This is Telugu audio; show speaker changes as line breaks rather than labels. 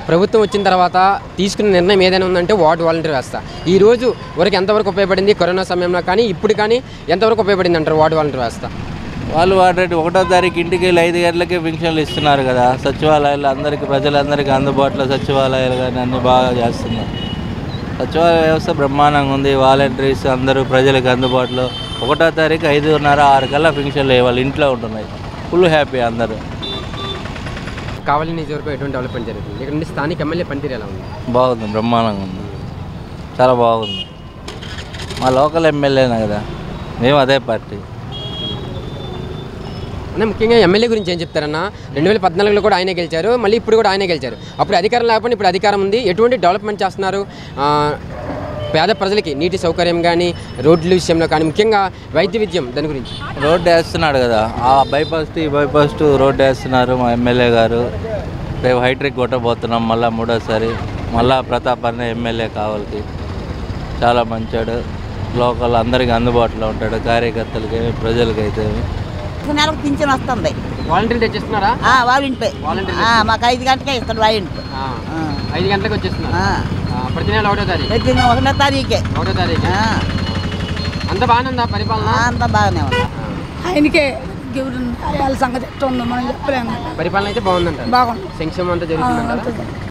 ప్రభుత్వం వచ్చిన తర్వాత తీసుకున్న నిర్ణయం ఏదైనా ఉందంటే వార్డు వాలంటీర్ వ్యవస్థ ఈ రోజు వరకు ఎంతవరకు ఉపయోగపడింది కరోనా సమయంలో కానీ ఇప్పుడు కానీ ఎంతవరకు ఉపయోగపడింది అంటారు వార్డు వాలంటీర్ వ్యవస్థ
వాళ్ళు ఆల్రెడీ ఒకటో తారీఖు ఇంటికి వెళ్ళి ఐదు గంటలకే పింఛన్లు ఇస్తున్నారు కదా సచివాలయాలు అందరికీ ప్రజలందరికీ అందుబాటులో సచివాలయాలు కానీ అన్ని బాగా చేస్తున్నారు సచివాలయ వ్యవస్థ బ్రహ్మాండంగా ఉంది వాలంటీర్స్ అందరూ ప్రజలకు అందుబాటులో ఒకటో తారీఖు ఐదున్నర ఆరు కల్లా పింఛన్లు ఇవ్వాలి ఇంట్లో ఉంటున్నాయి ఫుల్ హ్యాపీ అందరూ
కావలి నియోజకవర్గం ఎటువంటి డెవలప్మెంట్ జరుగుతుంది ఇక్కడ నుండి స్థానిక ఎమ్మెల్యే పనితీరు ఎలా ఉంది
బాగుంది బ్రహ్మాండంగా ఉంది చాలా బాగుంది మా లోకల్ ఎమ్మెల్యేనే కదా మేము అదే పార్టీ
అన్న ముఖ్యంగా ఎమ్మెల్యే గురించి ఏం చెప్తారన్న రెండు వేల పద్నాలుగులో కూడా ఆయనే గెలిచారు మళ్ళీ ఇప్పుడు కూడా ఆయనే గెలిచారు అప్పుడు అధికారం లేకపోతే ఇప్పుడు అధికారం ఉంది ఎటువంటి డెవలప్మెంట్ చేస్తున్నారు ఆ, పేద ప్రజలకి నీటి సౌకర్యం కానీ రోడ్ల విషయంలో కానీ ముఖ్యంగా వైద్య విద్యం దాని గురించి
రోడ్డు వేస్తున్నాడు కదా ఆ బైపాస్ టు ఈ బైపాస్ టు రోడ్డు వేస్తున్నారు మా ఎమ్మెల్యే గారు రేపు హైట్రిక్ కొట్టబోతున్నాం మళ్ళీ మూడోసారి మళ్ళా ప్రతాప్ అన్న ఎమ్మెల్యే కావాలికి చాలా మంచాడు లోకల్ అందరికీ అందుబాటులో ఉంటాడు కార్యకర్తలకి ప్రజలకైతే
నెలకు పింఛన్ వస్తుంది
వాలంటీర్లు తెచ్చేస్తున్నారా
ఆ, వాళ్ళ ఇంటిపై
వాలంటీర్లు
ఆ, మాకు ఐదు గంటలకే ఇస్తాడు వాళ్ళ ఇంటిపై
ఆ,
ఆ,
ఐదు గంటలకు వచ్చేస్తున్నారు
ఆ.
ఆ, ప్రతి నెల ఒకటో తారీఖు
ప్రతి నెల ఒకటో తారీఖే
ఒకటో తారీఖు
ఆ,
అంత బాగానే ఉందా పరిపాలన
ఆ, అంతా బాగానే ఉంది
ఆయనకే దేవుడు వాళ్ళ సంగతి ఎట్లా ఉందో మనం చెప్పలేము
పరిపాలన అయితే బాగుందంటారు
బాగుంది
సంక్షేమం అంతా జరుగుతుందంటారా